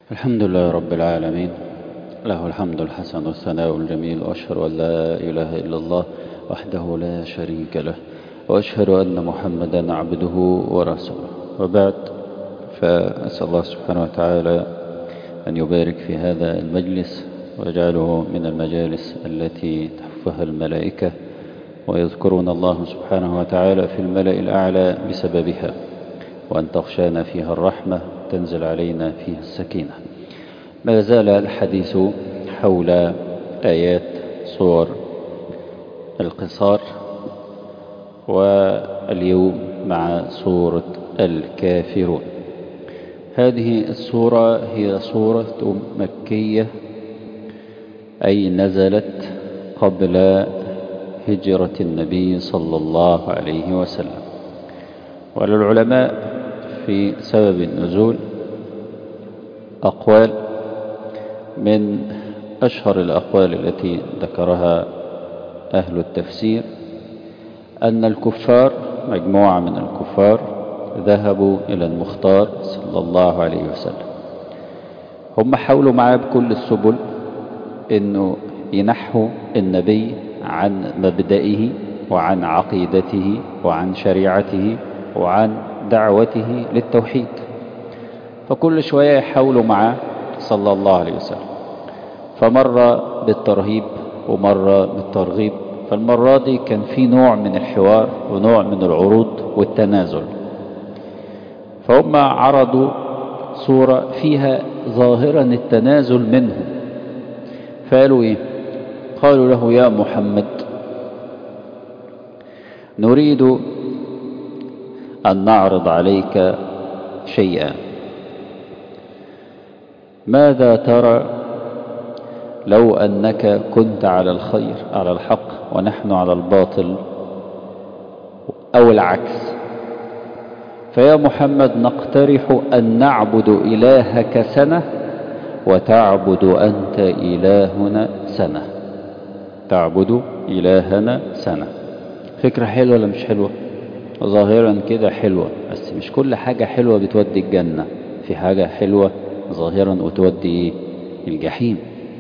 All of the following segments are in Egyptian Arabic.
الحمد لله رب العالمين له الحمد الحسن والثناء الجميل وأشهد أن لا إله إلا الله وحده لا شريك له وأشهد أن محمدا عبده ورسوله وبعد فأسأل الله سبحانه وتعالى أن يبارك في هذا المجلس ويجعله من المجالس التي تحفها الملائكة ويذكرون الله سبحانه وتعالى في الملأ الأعلى بسببها وأن تغشانا فيها الرحمة تنزل علينا فيها السكينة ما زال الحديث حول آيات صور القصار واليوم مع سورة الكافرون هذه السورة هي سورة مكية أي نزلت قبل هجرة النبي صلى الله عليه وسلم وللعلماء في سبب النزول أقوال من أشهر الأقوال التي ذكرها أهل التفسير أن الكفار مجموعة من الكفار ذهبوا إلى المختار صلى الله عليه وسلم هم حاولوا معاه بكل السبل أنه ينحوا النبي عن مبدئه وعن عقيدته وعن شريعته وعن دعوته للتوحيد فكل شوية يحاولوا معاه صلى الله عليه وسلم فمر بالترهيب ومر بالترغيب فالمرة دي كان في نوع من الحوار ونوع من العروض والتنازل فهم عرضوا صورة فيها ظاهرا التنازل منهم فقالوا ايه قالوا له يا محمد نريد أن نعرض عليك شيئا ماذا ترى لو أنك كنت على الخير على الحق ونحن على الباطل أو العكس فيا محمد نقترح أن نعبد إلهك سنة وتعبد أنت إلهنا سنة تعبد إلهنا سنة فكرة حلوة ولا مش حلوة ظاهرا كده حلوة بس مش كل حاجة حلوة بتودي الجنة في حاجة حلوة ظاهرا وتودي الجحيم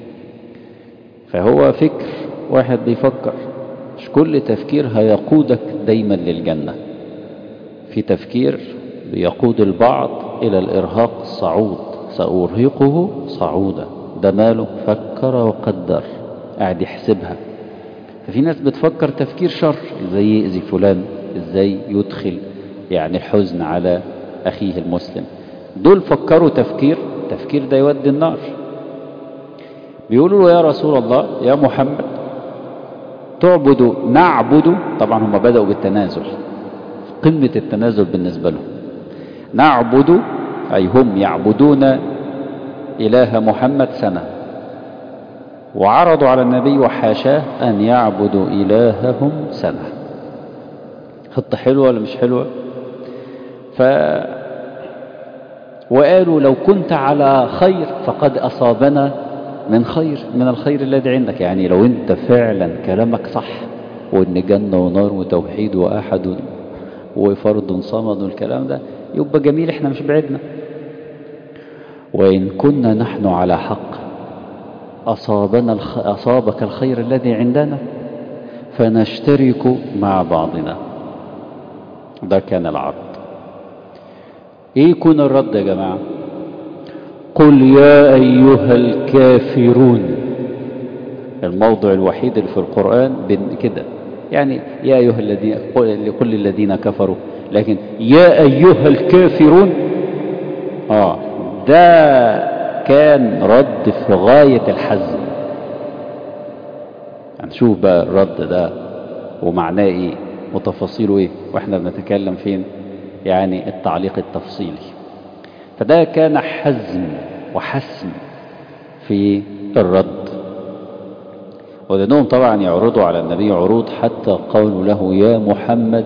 فهو فكر واحد بيفكر مش كل تفكير هيقودك دايما للجنة في تفكير بيقود البعض إلى الإرهاق الصعود سأرهقه صعودا ده ماله فكر وقدر قاعد يحسبها ففي ناس بتفكر تفكير شر ازاي يأذي فلان ازاي يدخل يعني الحزن على أخيه المسلم دول فكروا تفكير التفكير ده يودي النار بيقولوا له يا رسول الله يا محمد تعبد نعبد طبعا هم بدأوا بالتنازل قمة التنازل بالنسبة لهم نعبد أي هم يعبدون إله محمد سنة وعرضوا على النبي وحاشاه أن يعبدوا إلههم سنة خطة حلوة ولا مش حلوة ف وقالوا لو كنت على خير فقد أصابنا من خير من الخير الذي عندك يعني لو انت فعلا كلامك صح وان جنة ونار وتوحيد وأحد وفرد صمد والكلام ده يبقى جميل احنا مش بعدنا وإن كنا نحن على حق أصابنا الخ... أصابك الخير الذي عندنا فنشترك مع بعضنا ده كان العرض ايه يكون الرد يا جماعة قل يا أيها الكافرون الموضع الوحيد اللي في القرآن كده يعني يا أيها الذين لكل الذين كفروا لكن يا أيها الكافرون آه ده كان رد في غاية الحزم هنشوف يعني بقى الرد ده ومعناه ايه وتفاصيله ايه واحنا بنتكلم فين يعني التعليق التفصيلي فده كان حزم وحسم في الرد ولأنهم طبعا يعرضوا على النبي عروض حتى قالوا له يا محمد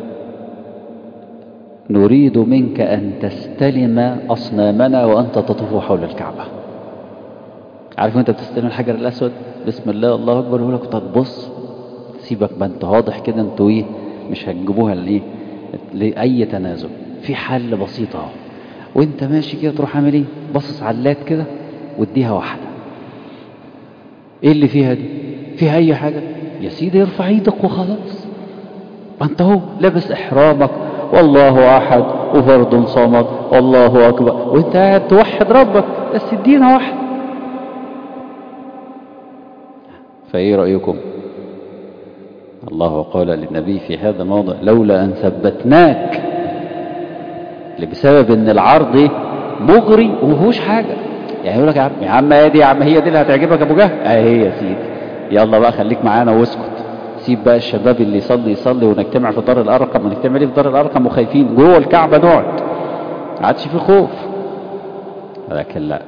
نريد منك أن تستلم أصنامنا وأنت تطوف حول الكعبة عارف أنت بتستلم الحجر الأسود بسم الله الله أكبر يقول لك تبص سيبك ما أنت واضح كده أنتوا إيه مش هتجيبوها لإيه لأي تنازل في حل بسيط اهو وانت ماشي كده تروح عامل ايه باصص على اللات كده واديها واحدة ايه اللي فيها دي فيها اي حاجة يا سيدي ارفع ايدك وخلاص ما انت اهو لابس احرامك والله احد وفرد صمد والله اكبر وانت قاعد توحد ربك بس ادينا واحدة فايه رأيكم الله قال للنبي في هذا الموضع لولا ان ثبتناك اللي بسبب ان العرض مغري ومفيهوش حاجة يعني يقول لك يا عم يا عم هي دي يا عم هي دي اللي هتعجبك ابو جهل اهي يا سيدي يلا بقى خليك معانا واسكت سيب بقى الشباب اللي يصلي يصلي ونجتمع في دار الارقم ونجتمع ليه في دار الارقم وخايفين جوه الكعبة نقعد ما عادش في خوف لكن لا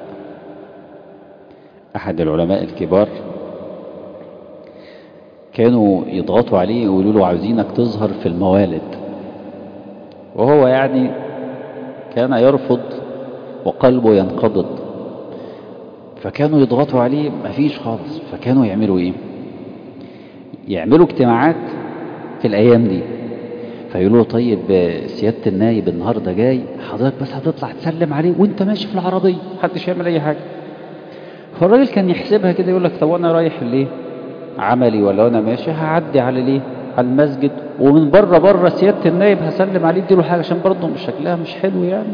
احد العلماء الكبار كانوا يضغطوا عليه ويقولوا له عاوزينك تظهر في الموالد وهو يعني كان يرفض وقلبه ينقبض فكانوا يضغطوا عليه مفيش خالص فكانوا يعملوا ايه يعملوا اجتماعات في الايام دي فيقولوا له طيب سيادة النايب النهاردة جاي حضرتك بس هتطلع تسلم عليه وانت ماشي في العربية محدش يعمل اي حاجة فالراجل كان يحسبها كده يقول لك طب انا رايح ليه عملي ولا انا ماشي هعدي على ليه على المسجد ومن بره بره سيادة النايب هسلم عليه اديله حاجة عشان برضه مش شكلها مش حلو يعني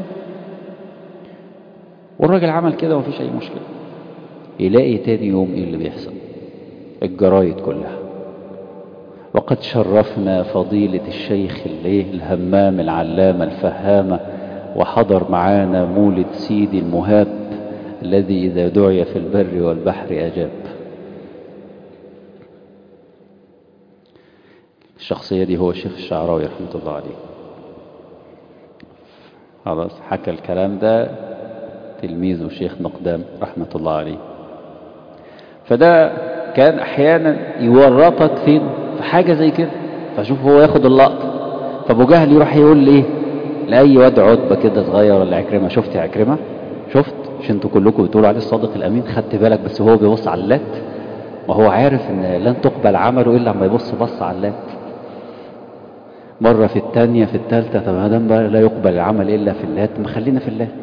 والراجل عمل كده ومفيش اي مشكلة يلاقي تاني يوم ايه اللي بيحصل الجرايد كلها وقد شرفنا فضيلة الشيخ الايه الهمام العلامة الفهامة وحضر معانا مولد سيدي المهاب الذي إذا دعي في البر والبحر أجاب الشخصية دي هو الشيخ الشعراوي رحمة الله عليه خلاص حكى الكلام ده تلميذه الشيخ نقدام رحمة الله عليه فده كان احيانا يورطك فين في حاجة زي كده فشوف هو ياخد اللقطة فابو جهل يروح يقول لي ايه لاي واد عتبة كده صغير ولا عكرمة شفت يا عكرمة شفت مش انتوا كلكم بتقولوا عليه الصادق الامين خدت بالك بس هو بيبص على اللات ما هو عارف ان لن تقبل عمله الا لما يبص بص على اللات مرة في الثانية في الثالثة طب ما دام لا يقبل العمل الا في اللات ما خلينا في اللات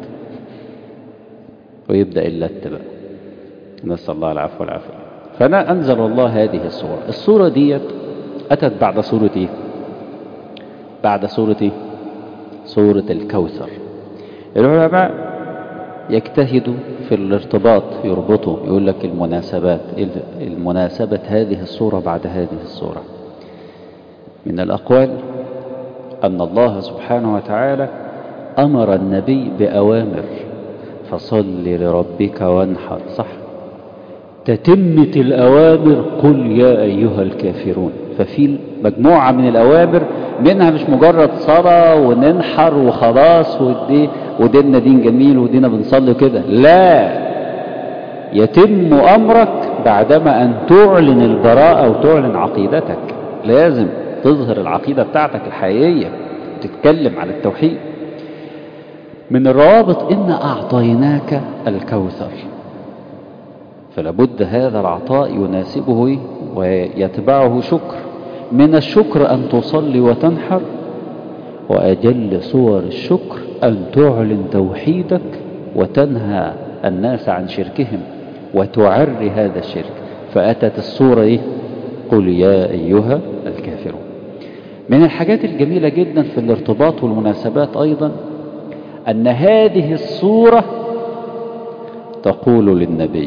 ويبدأ اللات بقى نسأل الله العفو والعافية فأنا أنزل الله هذه الصورة الصورة ديت أتت بعد سورة إيه بعد سورة إيه سورة الكوثر العلماء يجتهدوا في الارتباط يربطوا يقول لك المناسبات المناسبة هذه الصورة بعد هذه الصورة من الأقوال أن الله سبحانه وتعالى أمر النبي بأوامر فصل لربك وانحر صح تتمة الأوامر قل يا أيها الكافرون ففي مجموعة من الأوامر منها مش مجرد صلاة وننحر وخلاص ودي وديننا دين جميل ودينا بنصلي كده لا يتم أمرك بعدما أن تعلن البراءة وتعلن عقيدتك لازم تظهر العقيدة بتاعتك الحقيقية تتكلم عن التوحيد من الروابط إن أعطيناك الكوثر فلابد هذا العطاء يناسبه ويتبعه شكر من الشكر أن تصلي وتنحر وأجل صور الشكر أن تعلن توحيدك وتنهى الناس عن شركهم وتعري هذا الشرك فأتت الصورة إيه؟ قل يا أيها الكافرون من الحاجات الجميلة جدا في الارتباط والمناسبات أيضا أن هذه الصورة تقول للنبي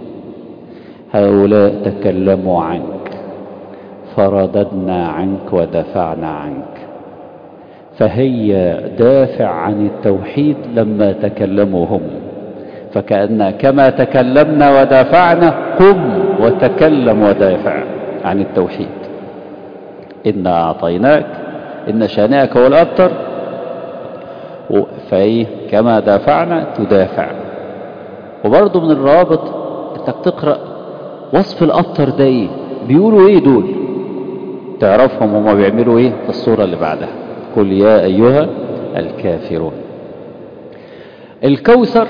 هؤلاء تكلموا عنك فرددنا عنك ودفعنا عنك فهي دافع عن التوحيد لما تكلموا هم فكأن كما تكلمنا ودافعنا قم وتكلم ودافع عن التوحيد إنا أعطيناك إن شانئك هو الأبتر فإيه كما دافعنا تدافع وبرضه من الروابط انك تقرأ وصف الأبتر ده ايه بيقولوا ايه دول تعرفهم هما بيعملوا ايه في الصورة اللي بعدها قل يا أيها الكافرون الكوثر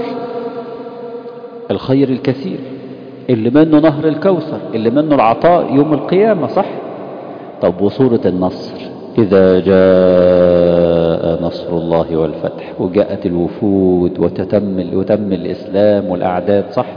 الخير الكثير اللي منه نهر الكوثر اللي منه العطاء يوم القيامة صح طب وصورة النصر إذا جاء جاء نصر الله والفتح وجاءت الوفود وتتم وتم الإسلام والأعداد صح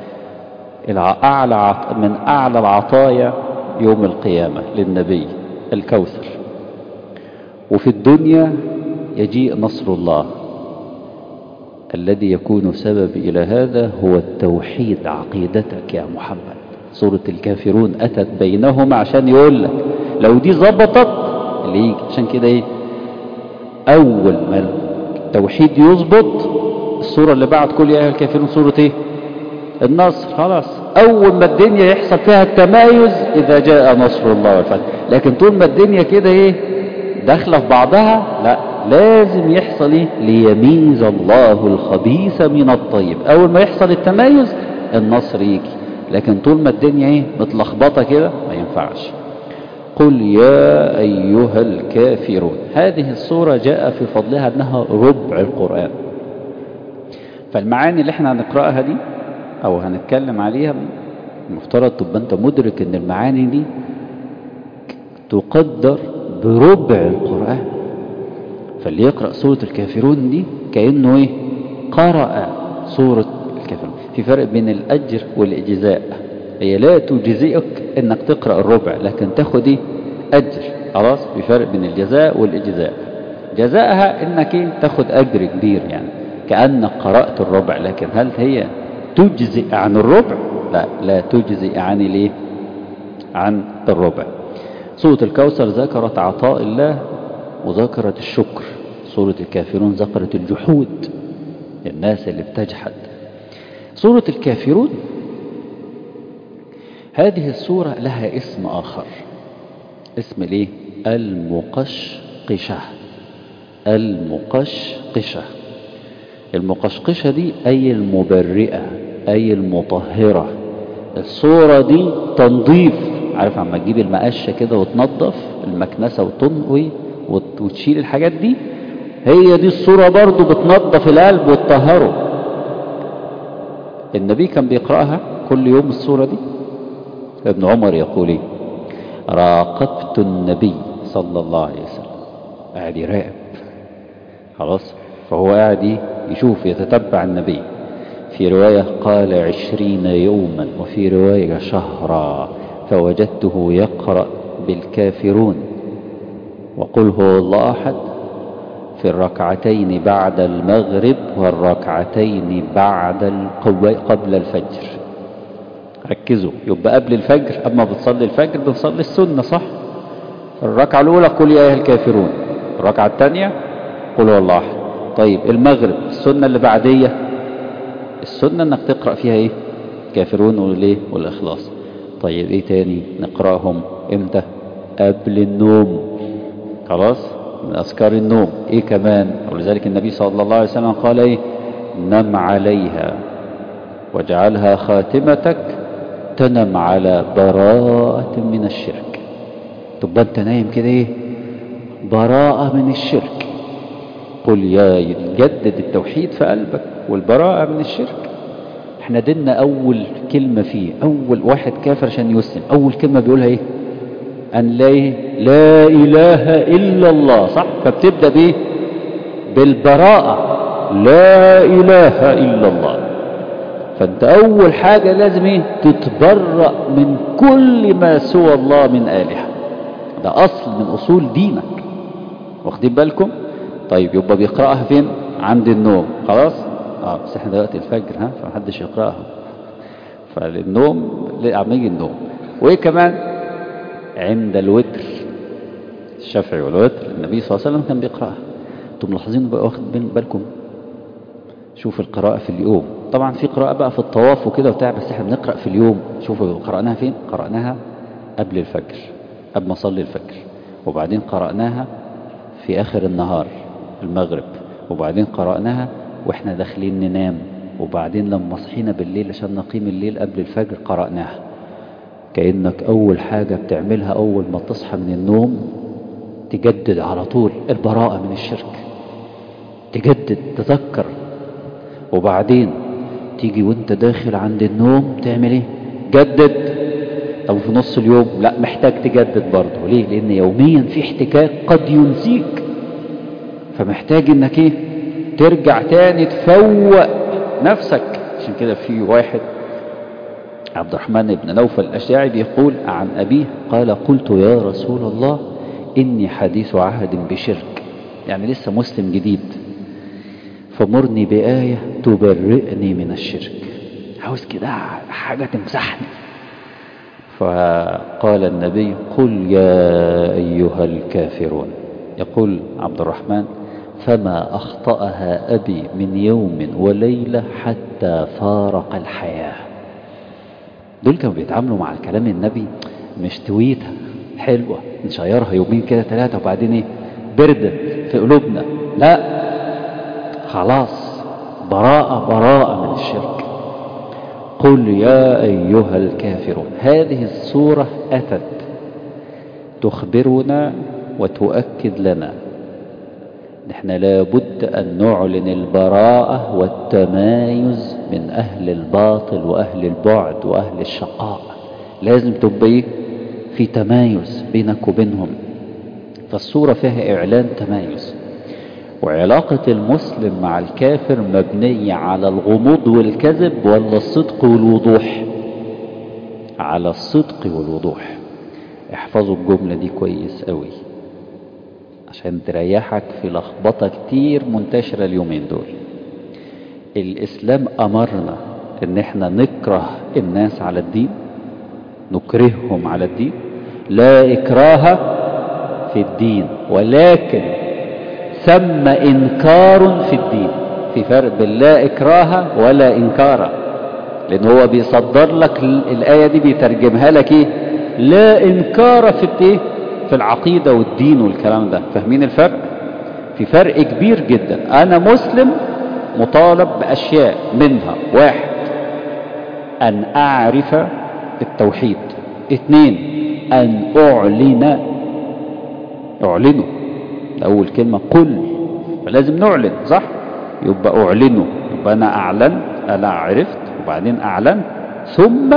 أعلى من أعلى العطايا يوم القيامة للنبي الكوثر وفي الدنيا يجيء نصر الله الذي يكون سبب إلى هذا هو التوحيد عقيدتك يا محمد سورة الكافرون أتت بينهم عشان يقول لك لو دي ظبطت اللي يجي عشان كده ايه أول ما التوحيد يظبط السورة اللي بعد كل يا أيها الكافرون سورة ايه النصر خلاص أول ما الدنيا يحصل فيها التمايز إذا جاء نصر الله والفتح لكن طول ما الدنيا كده ايه داخله في بعضها لا لازم يحصل ايه ليميز الله الخبيث من الطيب اول ما يحصل التمايز النصر يجي لكن طول ما الدنيا ايه متلخبطه كده ما ينفعش قل يا ايها الكافرون هذه الصوره جاء في فضلها انها ربع القران فالمعاني اللي احنا هنقراها دي او هنتكلم عليها المفترض تبقى انت مدرك ان المعاني دي تقدر بربع القرآن فاللي يقرأ سورة الكافرون دي كأنه ايه قرأ سورة الكافرون في فرق بين الأجر والإجزاء هي لا تجزئك انك تقرأ الربع لكن تاخد ايه أجر خلاص في فرق بين الجزاء والإجزاء جزاءها انك ايه تاخد أجر كبير يعني كأنك قرأت الربع لكن هل هي تجزئ عن الربع لا لا تجزئ عن الايه عن الربع سورة الكوثر ذكرت عطاء الله وذكرت الشكر سورة الكافرون ذكرت الجحود الناس اللي بتجحد سورة الكافرون هذه السورة لها اسم آخر اسم ليه المقشقشة المقشقشة المقشقشة دي أي المبرئة أي المطهرة الصورة دي تنظيف عارف عما تجيب المقشة كده وتنظف المكنسة وتنقوي وتشيل الحاجات دي هي دي الصورة برضو بتنظف القلب وتطهره النبي كان بيقرأها كل يوم الصورة دي ابن عمر يقول ايه راقبت النبي صلى الله عليه وسلم قاعد يراقب خلاص فهو قاعد يشوف يتتبع النبي في رواية قال عشرين يوما وفي رواية شهرا فوجدته يقرأ بالكافرون وقل هو الله أحد في الركعتين بعد المغرب والركعتين بعد قبل الفجر ركزوا يبقى قبل الفجر أما بتصلي الفجر بنصلي السنة صح الركعة الأولى قل يا أيها الكافرون الركعة الثانية قل هو الله أحد طيب المغرب السنة اللي بعدية السنة انك تقرأ فيها ايه كافرون والايه والاخلاص طيب ايه تاني نقرأهم امتى قبل النوم خلاص من اذكار النوم ايه كمان ولذلك النبي صلى الله عليه وسلم قال ايه نم عليها واجعلها خاتمتك تنم على براءة من الشرك تبقى انت نايم كده ايه براءة من الشرك قل يا جدد التوحيد في قلبك والبراءة من الشرك احنا ديننا اول كلمة فيه اول واحد كافر عشان يسلم اول كلمة بيقولها ايه ان لا, لا اله الا الله صح فبتبدأ بايه بالبراءة لا اله الا الله فانت اول حاجة لازم ايه تتبرأ من كل ما سوى الله من آلهة ده اصل من اصول دينك واخدين بالكم طيب يبقى بيقرأها فين عند النوم خلاص اه بس احنا دلوقتي الفجر ها فمحدش يقرأها فالنوم عم يجي النوم وايه كمان عند الوتر الشافعي والوتر النبي صلى الله عليه وسلم كان بيقرأها انتم ملاحظين بقى واخد بالكم شوف القراءة في اليوم طبعا في قراءة بقى في الطواف وكده وبتاع بس احنا بنقرأ في اليوم شوفوا قرأناها فين قرأناها قبل الفجر قبل ما اصلي الفجر وبعدين قرأناها في آخر النهار المغرب وبعدين قرأناها واحنا داخلين ننام وبعدين لما صحينا بالليل عشان نقيم الليل قبل الفجر قرأناها كأنك أول حاجة بتعملها أول ما تصحى من النوم تجدد على طول البراءة من الشرك تجدد تذكر وبعدين تيجي وانت داخل عند النوم تعمل ايه جدد طب في نص اليوم لا محتاج تجدد برضه ليه لان يوميا في احتكاك قد ينسيك فمحتاج انك ايه ترجع تاني تفوق نفسك عشان كده في واحد عبد الرحمن بن نوفل الأشاعي بيقول عن أبيه قال قلت يا رسول الله إني حديث عهد بشرك يعني لسه مسلم جديد فمرني بآية تبرئني من الشرك عاوز كده حاجة تمسحني فقال النبي قل يا أيها الكافرون يقول عبد الرحمن فما أخطأها أبي من يوم وليلة حتى فارق الحياة دول كانوا بيتعاملوا مع الكلام النبي مش تويتها حلوة نشيرها يومين كده ثلاثة وبعدين ايه بردت في قلوبنا لا خلاص براءة براءة من الشرك قل يا أيها الكافرون هذه السورة أتت تخبرنا وتؤكد لنا نحن لابد أن نعلن البراءة والتمايز من أهل الباطل وأهل البعد وأهل الشقاء لازم تبقى في تمايز بينك وبينهم فالصورة فيها إعلان تمايز وعلاقة المسلم مع الكافر مبنية على الغموض والكذب ولا الصدق والوضوح على الصدق والوضوح احفظوا الجملة دي كويس قوي عشان تريحك في لخبطة كتير منتشرة اليومين دول الإسلام أمرنا إن إحنا نكره الناس على الدين نكرههم على الدين لا إكراه في الدين ولكن ثم إنكار في الدين في فرق بين لا إكراه ولا إنكار لأن هو بيصدر لك الآية دي بيترجمها لك إيه لا إنكار في الإيه في العقيدة والدين والكلام ده فاهمين الفرق في فرق كبير جدا أنا مسلم مطالب بأشياء منها واحد أن أعرف التوحيد اثنين أن أعلن أعلنه أول كلمة قل فلازم نعلن صح يبقى أعلنه يبقى أنا أعلن أنا عرفت وبعدين أعلن ثم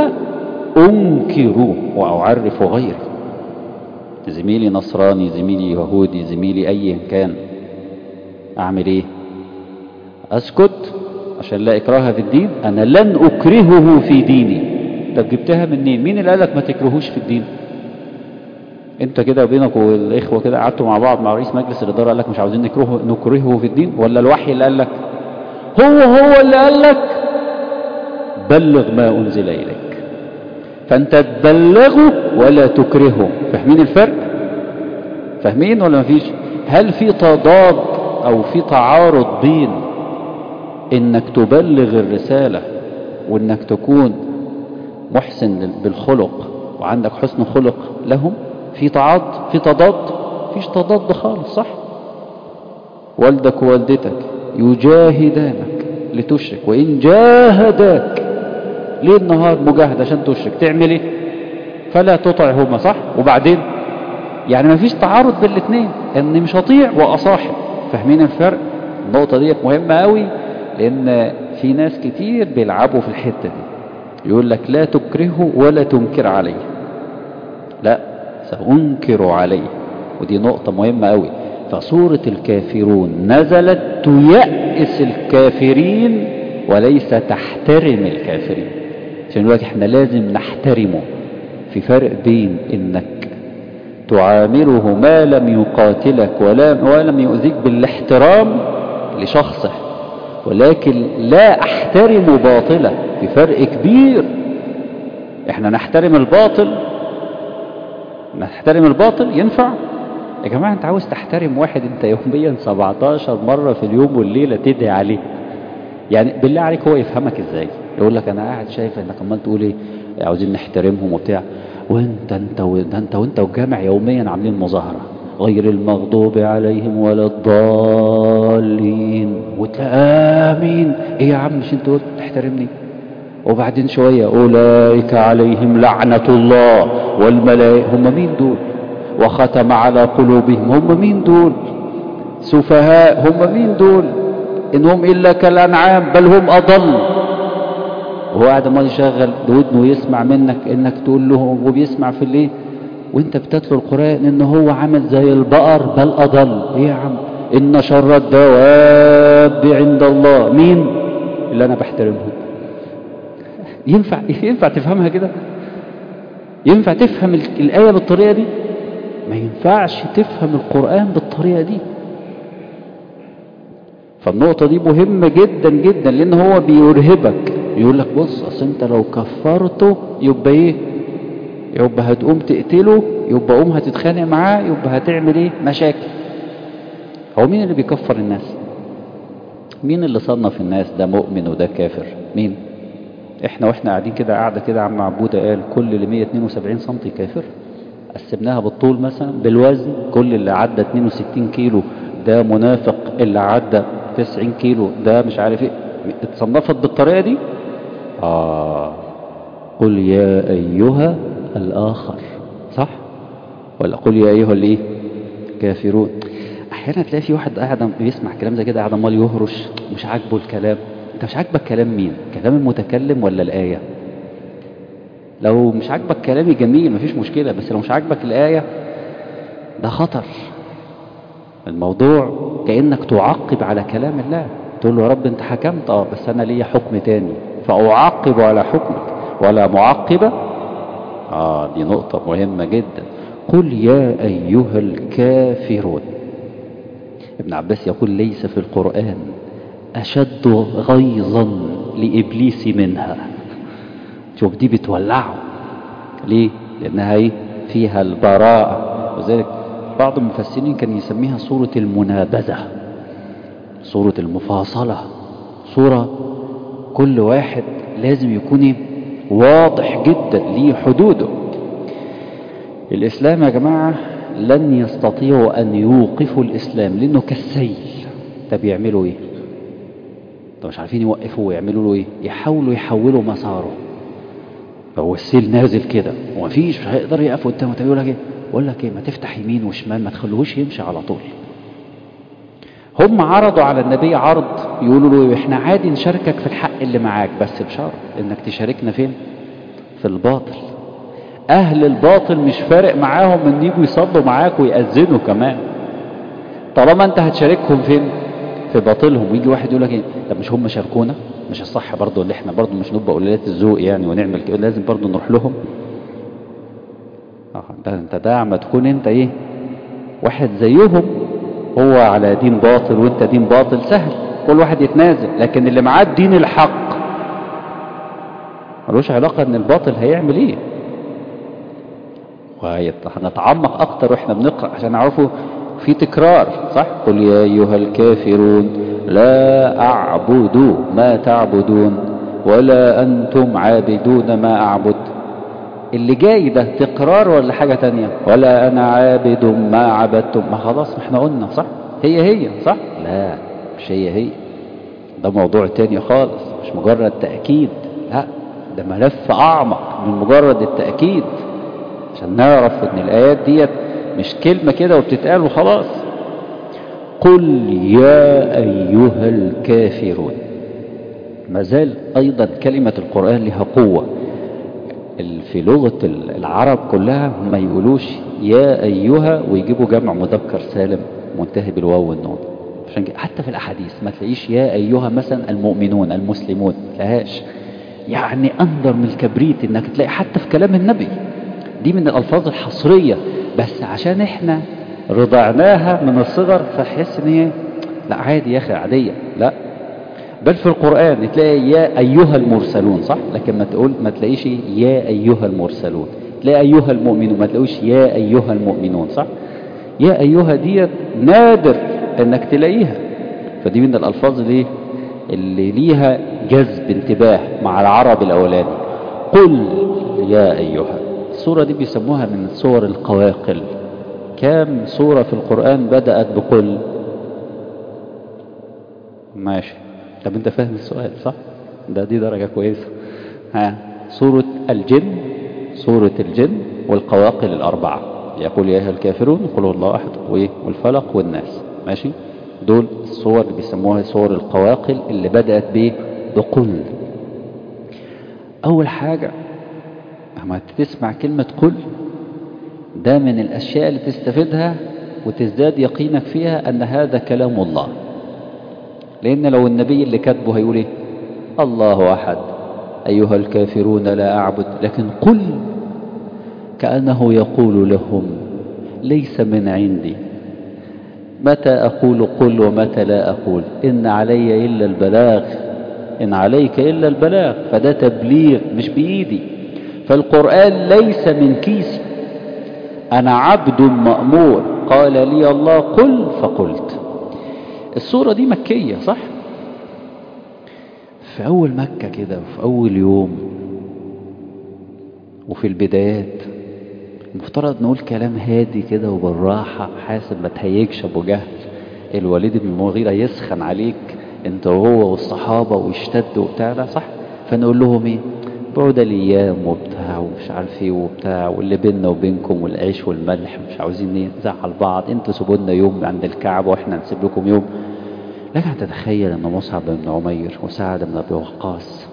أنكر وأعرف غيري زميلي نصراني زميلي يهودي زميلي أيا كان أعمل إيه أسكت عشان لا إكراه في الدين أنا لن أكرهه في ديني طب جبتها منين مين اللي قالك ما تكرهوش في الدين انت كده بينك والاخوه كده قعدتوا مع بعض مع رئيس مجلس الاداره قال لك مش عاوزين نكرهه نكرهه في الدين ولا الوحي اللي قال لك هو هو اللي قال لك بلغ ما انزل اليك فانت تبلغه ولا تكرهه فاهمين الفرق فاهمين ولا مفيش هل في تضاد او في تعارض بين انك تبلغ الرساله وانك تكون محسن بالخلق وعندك حسن خلق لهم في تعاض في تضاد فيش تضاد خالص صح والدك ووالدتك يجاهدانك لتشرك وإن جاهداك ليه النهار مجاهد عشان تشرك تعمل ايه فلا تطعهما صح وبعدين يعني ما فيش تعارض بين الاثنين اني مش هطيع واصاحب فاهمين الفرق النقطة دي مهمة قوي لان في ناس كتير بيلعبوا في الحتة دي يقول لك لا تكرهه ولا تنكر عليه لا سأنكر عليه ودي نقطة مهمة قوي فسورة الكافرون نزلت تيأس الكافرين وليس تحترم الكافرين عشان يقول احنا لازم نحترمه في فرق بين انك تعامله ما لم يقاتلك ولا ولم يؤذيك بالاحترام لشخصه ولكن لا احترم باطله في فرق كبير احنا نحترم الباطل نحترم الباطل ينفع يا جماعة انت عاوز تحترم واحد انت يوميا 17 مرة في اليوم والليلة تدعي عليه يعني بالله عليك هو يفهمك ازاي يقول لك انا قاعد شايف انك عمال تقول ايه عاوزين نحترمهم وبتاع وانت انت وانت انت وانت والجامع يوميا عاملين مظاهرة غير المغضوب عليهم ولا الضالين وتلاقي امين ايه يا عم مش انت قلت تحترمني وبعدين شوية أولئك عليهم لعنة الله والملائكة هم مين دول وختم على قلوبهم هم مين دول سفهاء هم مين دول إنهم إلا كالأنعام بل هم أضل وهو قاعد ما يشغل ودنه ويسمع منك إنك تقول له وبيسمع في الليل وانت بتتلو القرآن إن هو عامل زي البقر بل أضل إيه يا عم إن شر الدواب عند الله مين اللي أنا بحترمهم ينفع ينفع تفهمها كده ينفع تفهم الآية بالطريقة دي ما ينفعش تفهم القرآن بالطريقة دي فالنقطة دي مهمة جدا جدا لأن هو بيرهبك يقول لك بص أصل أنت لو كفرته يبقى إيه يبقى هتقوم تقتله يبقى قوم هتتخانق معاه يبقى هتعمل إيه مشاكل هو مين اللي بيكفر الناس مين اللي صنف الناس ده مؤمن وده كافر مين احنا واحنا قاعدين كده قاعدة كده عم عبودة قال كل اللي 172 سم كافر قسمناها بالطول مثلا بالوزن كل اللي عدى 62 كيلو ده منافق اللي عدى 90 كيلو ده مش عارف ايه اتصنفت بالطريقة دي آه قل يا أيها الآخر صح ولا قل يا أيها الايه كافرون أحيانا تلاقي في واحد قاعد بيسمع كلام زي كده قاعد عمال يهرش مش عاجبه الكلام انت مش عاجبك كلام مين كلام المتكلم ولا الآية لو مش عاجبك كلامي جميل مفيش مشكلة بس لو مش عاجبك الآية ده خطر الموضوع كأنك تعقب على كلام الله تقول له يا رب انت حكمت اه بس انا ليا حكم تاني فأعقب على حكمك ولا معقبة اه دي نقطة مهمة جدا قل يا أيها الكافرون ابن عباس يقول ليس في القرآن أشد غيظا لإبليس منها شوف دي بتولعه ليه لأنها ايه فيها البراءة وذلك بعض المفسرين كان يسميها صورة المنابذة صورة المفاصلة صورة كل واحد لازم يكون واضح جدا ليه حدوده الإسلام يا جماعة لن يستطيعوا أن يوقفوا الإسلام لأنه كالسيل طب يعملوا إيه طب مش عارفين يوقفوه ويعملوا له إيه يحاولوا يحولوا مساره هو السيل نازل كده ومفيش مش هيقدر يقف قدامه طب يقول لك ايه بقول لك ايه ما تفتح يمين وشمال ما تخلوهوش يمشي على طول هم عرضوا على النبي عرض يقولوا له احنا عادي نشاركك في الحق اللي معاك بس بشرط انك تشاركنا فين في الباطل اهل الباطل مش فارق معاهم ان يجوا يصلوا معاك ويأذنوا كمان طالما انت هتشاركهم فين في باطلهم ويجي واحد يقول لك ايه طب مش هم شاركونا مش الصح برضه اللي احنا برضه مش نبقى قلالات الذوق يعني ونعمل كده لازم برضه نروح لهم اه ده انت ده ما تكون انت ايه واحد زيهم هو على دين باطل وانت دين باطل سهل كل واحد يتنازل لكن اللي معاه الدين الحق ملوش علاقة ان الباطل هيعمل ايه وهنتعمق اكتر واحنا بنقرأ عشان نعرفه في تكرار صح قل يا ايها الكافرون لا اعبد ما تعبدون ولا انتم عابدون ما اعبد اللي جاي ده تكرار ولا حاجة تانية ولا انا عابد ما عبدتم ما خلاص ما احنا قلنا صح هي هي صح لا مش هي هي ده موضوع تاني خالص مش مجرد تأكيد لا ده ملف اعمق من مجرد التأكيد عشان نعرف ان الايات ديت مش كلمة كده وبتتقال وخلاص قل يا ايها الكافرون ما زال ايضا كلمة القرآن لها قوة في لغة العرب كلها ما يقولوش يا أيها ويجيبوا جمع مذكر سالم منتهي بالواو والنون عشان حتى في الأحاديث ما تلاقيش يا أيها مثلا المؤمنون المسلمون ما تلاقيهاش يعني أندر من الكبريت إنك تلاقي حتى في كلام النبي دي من الألفاظ الحصرية بس عشان إحنا رضعناها من الصغر فحس إن هي لا عادي يا أخي عادية لا بل في القرآن تلاقي يا أيها المرسلون صح لكن ما تقول ما تلاقيش يا أيها المرسلون تلاقي أيها المؤمنون ما تلاقوش يا أيها المؤمنون صح يا أيها ديت نادر أنك تلاقيها فدي من الألفاظ اللي اللي ليها جذب انتباه مع العرب الأولاني قل يا أيها السورة دي بيسموها من صور القواقل كام سورة في القرآن بدأت بقل ماشي طب انت فاهم السؤال صح ده دي درجة كويسة ها سورة الجن سورة الجن والقواقل الأربعة يقول يا أيها الكافرون قل هو الله أحد وإيه والفلق والناس ماشي دول الصور اللي بيسموها صور القواقل اللي بدأت بإيه بقل أول حاجة لما تسمع كلمة قل ده من الأشياء اللي تستفيدها وتزداد يقينك فيها أن هذا كلام الله لأن لو النبي اللي كاتبه هيقول إيه الله أحد أيها الكافرون لا أعبد لكن قل كأنه يقول لهم ليس من عندي متى أقول قل ومتى لا أقول إن علي إلا البلاغ إن عليك إلا البلاغ فده تبليغ مش بإيدي فالقرآن ليس من كيسي أنا عبد مأمور قال لي الله قل فقلت السورة دي مكية صح في أول مكة كده وفي أول يوم وفي البدايات المفترض نقول كلام هادي كده وبالراحة حاسب ما تهيجش أبو جهل الوليد بن المغيرة يسخن عليك انت وهو والصحابة ويشتد وبتاع ده صح فنقول لهم ايه بعد الايام وبتاع ومش عارف ايه وبتاع واللي بيننا وبينكم والعيش والملح مش عاوزين نزعل بعض انتوا سيبوا لنا يوم عند الكعبة واحنا نسيب لكم يوم لكن تتخيل ان مصعب بن عمير وسعد بن ابي وقاص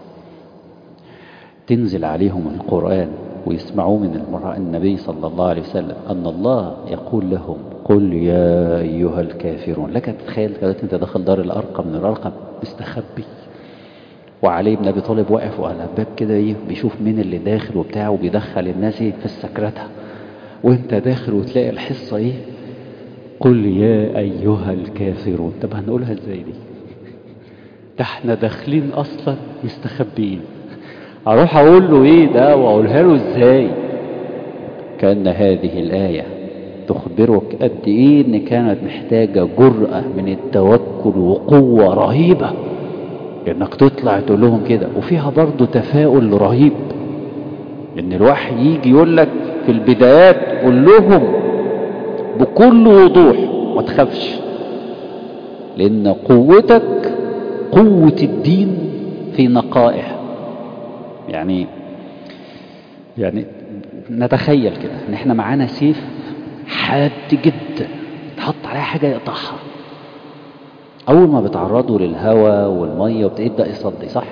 تنزل عليهم القرآن ويسمعوه من النبي صلى الله عليه وسلم أن الله يقول لهم قل يا أيها الكافرون لك تتخيل دلوقتي أنت داخل دار الأرقم من الأرقم مستخبي وعلي بن أبي طالب واقف على الباب كده إيه بيشوف مين اللي داخل وبتاع وبيدخل الناس في السكرتة وأنت داخل وتلاقي الحصة إيه قل يا أيها الكافرون طب هنقولها إزاي دي ده احنا داخلين أصلا مستخبيين اروح اقول له ايه ده واقولها له ازاي كان هذه الايه تخبرك قد ايه ان كانت محتاجه جراه من التوكل وقوه رهيبه انك تطلع تقول لهم كده وفيها برضه تفاؤل رهيب ان الوحي يجي يقول لك في البدايات قول لهم بكل وضوح ما تخافش لان قوتك قوه الدين في نقائه يعني يعني نتخيل كده ان احنا معانا سيف حاد جدا تحط عليها حاجه يقطعها اول ما بتعرضه للهواء والميه وبتبدا يصدي صح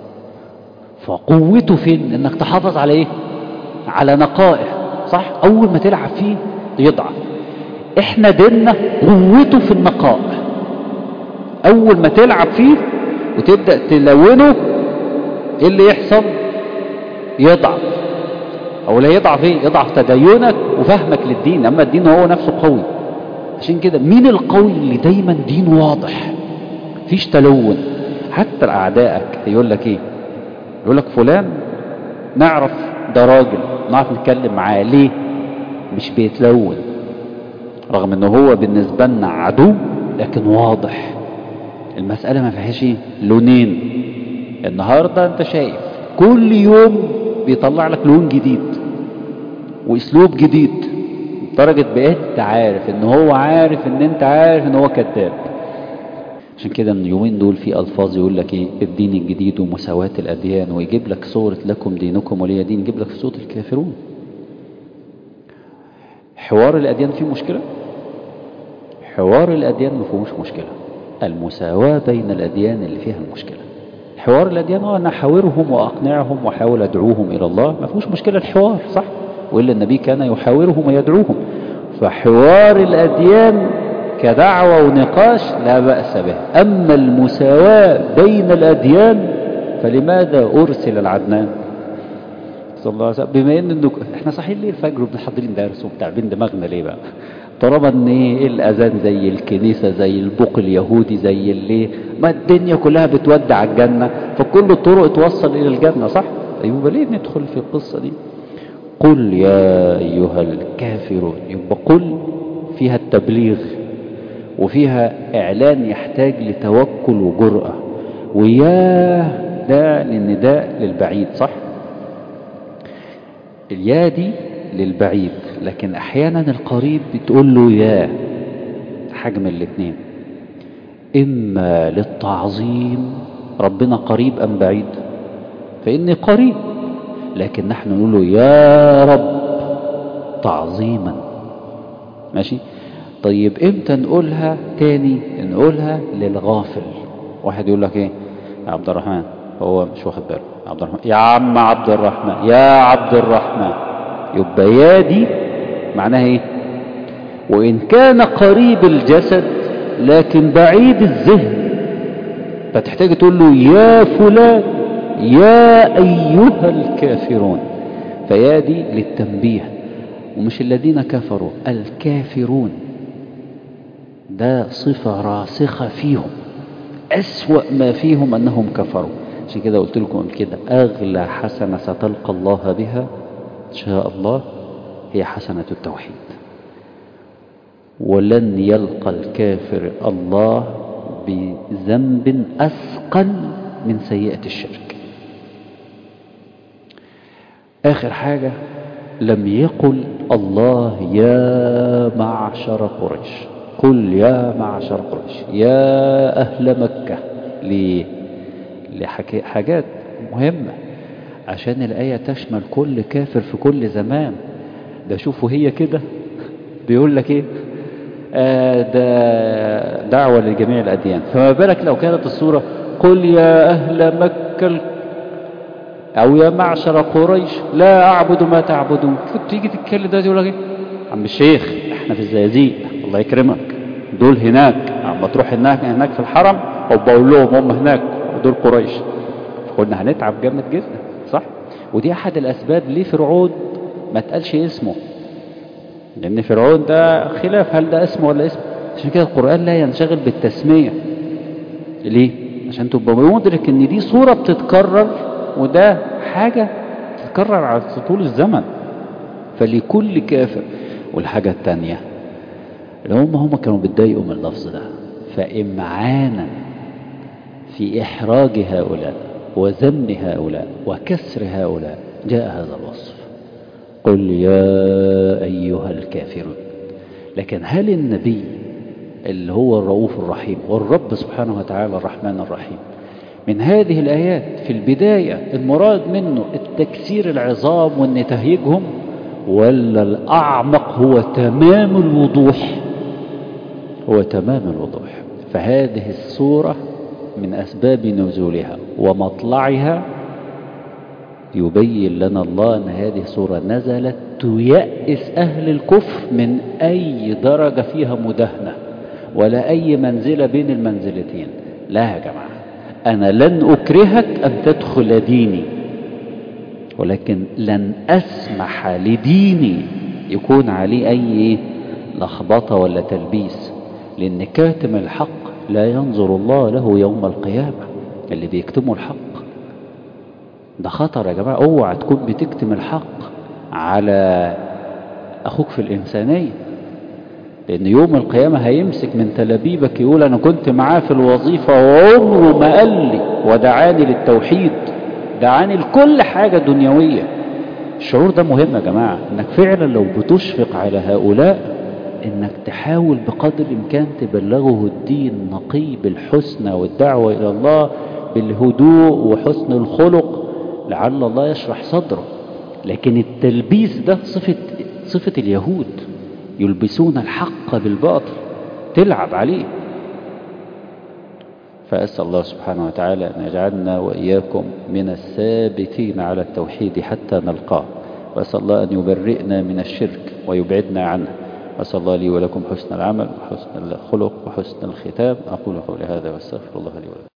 فقوته فين انك تحافظ على ايه على نقائه صح اول ما تلعب فيه يضعف احنا ديننا قوته في النقاء اول ما تلعب فيه وتبدا تلونه ايه اللي يحصل يضعف او لا يضعف ايه يضعف تدينك وفهمك للدين اما الدين هو نفسه قوي عشان كده مين القوي اللي دايما دينه واضح فيش تلون حتى اعدائك يقول لك ايه يقول لك فلان نعرف ده راجل نعرف نتكلم معاه ليه مش بيتلون رغم انه هو بالنسبه لنا عدو لكن واضح المساله ما فيهاش ايه لونين النهارده انت شايف كل يوم بيطلع لك لون جديد واسلوب جديد لدرجه بقيت انت عارف ان هو عارف ان انت عارف ان هو كذاب عشان كده من اليومين دول في الفاظ يقول لك ايه الدين الجديد ومساواة الاديان ويجيب لك صورة لكم دينكم ولي دين يجيب لك صورة الكافرون حوار الاديان فيه مشكلة حوار الاديان ما فيهوش مشكلة المساواة بين الاديان اللي فيها المشكلة حوار الاديان هو ان احاورهم واقنعهم واحاول ادعوهم الى الله ما فيهوش مشكلة الحوار صح والا النبي كان يحاورهم ويدعوهم فحوار الاديان كدعوة ونقاش لا بأس به أما المساواة بين الأديان فلماذا أرسل العدنان صلى الله عليه وسلم بما ان انه احنا صحيح ليه الفجر وبنحضرين درس وبتعبين دماغنا ليه بقى طالما ان ايه الاذان زي الكنيسه زي البوق اليهودي زي اللي ما الدنيا كلها بتودع الجنه فكل الطرق توصل الى الجنه صح يبقى ليه ندخل في القصه دي قل يا ايها الكافرون يبقى قل فيها التبليغ وفيها إعلان يحتاج لتوكل وجرأة وياه ده للنداء للبعيد صح اليا دي للبعيد لكن أحيانا القريب بتقول له يا حجم الاثنين إما للتعظيم ربنا قريب أم بعيد فإني قريب لكن نحن نقول له يا رب تعظيما ماشي طيب امتى نقولها تاني نقولها للغافل واحد يقول لك ايه يا عبد الرحمن هو مش واخد باله يا عبد الرحمن يا عم عبد الرحمن يا عبد الرحمن يبقى يا دي معناها ايه وإن كان قريب الجسد لكن بعيد الذهن فتحتاج تقول له يا فلان يا أيها الكافرون فيا دي للتنبيه ومش الذين كفروا الكافرون ده صفة راسخة فيهم أسوأ ما فيهم أنهم كفروا عشان كده قلت لكم كده أغلى حسنة ستلقى الله بها إن شاء الله هي حسنة التوحيد ولن يلقى الكافر الله بذنب أثقل من سيئة الشرك آخر حاجة لم يقل الله يا معشر قريش قل يا معشر قريش يا أهل مكة ليه لحاجات مهمة عشان الآية تشمل كل كافر في كل زمان ده شوفوا هي كده بيقول لك ايه آه ده دعوة لجميع الأديان فما بالك لو كانت الصورة قل يا أهل مكة أو يا معشر قريش لا أعبد ما تعبدون كنت تيجي تتكلم دلوقتي يقول لك ايه عم الشيخ احنا في الزقازيق الله يكرمك دول هناك عم تروح هناك هناك في الحرم وبقول لهم هم هناك دول قريش قلنا هنتعب جامد جدا صح ودي أحد الأسباب ليه فرعون ما تقالش اسمه لأن فرعون ده خلاف هل ده اسمه ولا اسمه عشان كده القرآن لا ينشغل بالتسمية ليه؟ عشان تبقى مدرك ان دي صورة بتتكرر وده حاجة تتكرر على طول الزمن فلكل كافر والحاجة التانية اللي هم هم كانوا بيتضايقوا من اللفظ ده فإمعانا في إحراج هؤلاء وذم هؤلاء وكسر هؤلاء جاء هذا الوصف قل يا أيها الكافرون لكن هل النبي اللي هو الرؤوف الرحيم والرب سبحانه وتعالى الرحمن الرحيم من هذه الآيات في البداية المراد منه التكسير العظام وان تهيجهم ولا الأعمق هو تمام الوضوح هو تمام الوضوح فهذه السورة من أسباب نزولها ومطلعها يبين لنا الله أن هذه السورة نزلت تيأس أهل الكفر من أي درجة فيها مدهنة ولا أي منزلة بين المنزلتين لا يا جماعة أنا لن أكرهك أن تدخل ديني ولكن لن أسمح لديني يكون عليه أي لخبطة ولا تلبيس لأن كاتم الحق لا ينظر الله له يوم القيامة اللي بيكتموا الحق ده خطر يا جماعة اوعى تكون بتكتم الحق على أخوك في الإنسانية لأن يوم القيامة هيمسك من تلابيبك يقول أنا كنت معاه في الوظيفة وعمره ما قال لي ودعاني للتوحيد دعاني لكل حاجة دنيوية الشعور ده مهم يا جماعة انك فعلا لو بتشفق على هؤلاء انك تحاول بقدر الامكان تبلغه الدين نقي بالحسنى والدعوة الى الله بالهدوء وحسن الخلق لعل الله يشرح صدره لكن التلبيس ده صفة, صفة اليهود يلبسون الحق بالباطل تلعب عليه فأسأل الله سبحانه وتعالى أن يجعلنا وإياكم من الثابتين على التوحيد حتى نلقاه وأسأل الله أن يبرئنا من الشرك ويبعدنا عنه وأسأل الله لي ولكم حسن العمل وحسن الخلق وحسن الختام أقول قولي هذا واستغفر الله لي ولكم